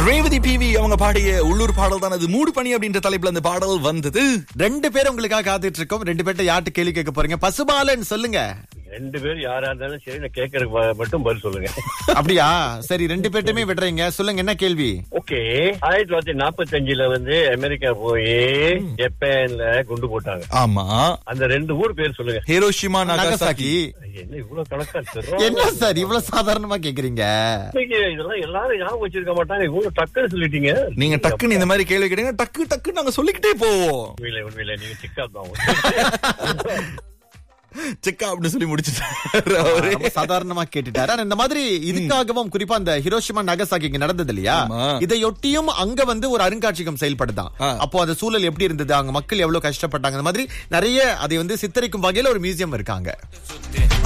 Revathi PV அவங்க பாடிய உள்ளூர் பாடல் தான் அது மூடு பணி அப்படின்ற தலைப்புல அந்த பாடல் வந்தது ரெண்டு பேர் உங்களுக்காக காத்துட்டு இருக்கோம் ரெண்டு பேர்ட்ட யார்கிட்ட கேள்வி கேட்க போறீங்க பசுபாலன் சொல்லுங்க ரெண்டு பேர் யாரா இருந்தாலும் சரி நான் கேட்கறதுக்கு ம- மட்டும் பதில் சொல்லுங்க அப்படியா சரி ரெண்டு பேர்ட்டுமே விடுறீங்க சொல்லுங்க என்ன கேள்வி ஓகே ஆயிரத்தி தொள்ளாயிரத்தி நாற்பத்தி அஞ்சுல வந்து அமெரிக்கா போய் ஜப்பான்ல குண்டு போட்டாங்க ஆமா அந்த ரெண்டு ஊர் பேர் சொல்லுங்க ஹிரோஷிமா நகசாக்கி நகசாக்கி என்ன இவ்வளவு கணக்கா என்ன தெரியும் சார் இவ்வளவு சாதாரணமா கேக்குறீங்க இதெல்லாம் எல்லாரும் ஞாபகம் வச்சிருக்க மாட்டாங்க இவ்வளவு டக்குன்னு சொல்லிட்டீங்க நீங்க டக்குன்னு இந்த மாதிரி கேள்வி கேட்டீங்க டக்கு டக்கு நாங்க சொல்லிக்கிட்டே போவோம் உண்மையில உண்மையில நீங்க சிக்கா தான் செக்கா அப்படின்னு சொல்லி முடிச்சுட்டாரு அவரு ரொம்ப சாதாரணமா கேட்டுட்டாரு ஆனா இந்த மாதிரி இதுக்காகவும் குறிப்பா அந்த ஹிரோஷிமா நகசாக்கி இங்க நடந்தது இல்லையா ஆமா. இதையொட்டியும் அங்க வந்து ஒரு அருங்காட்சியகம் செயல்படுதான் ஆ. அப்போ அந்த சூழல் எப்படி இருந்தது அங்க மக்கள் எவ்வளவு கஷ்டப்பட்டாங்க அந்த மாதிரி நிறைய அதை வந்து சித்தரிக்கும் வகையில ஒரு மியூசியம் இருக்காங்க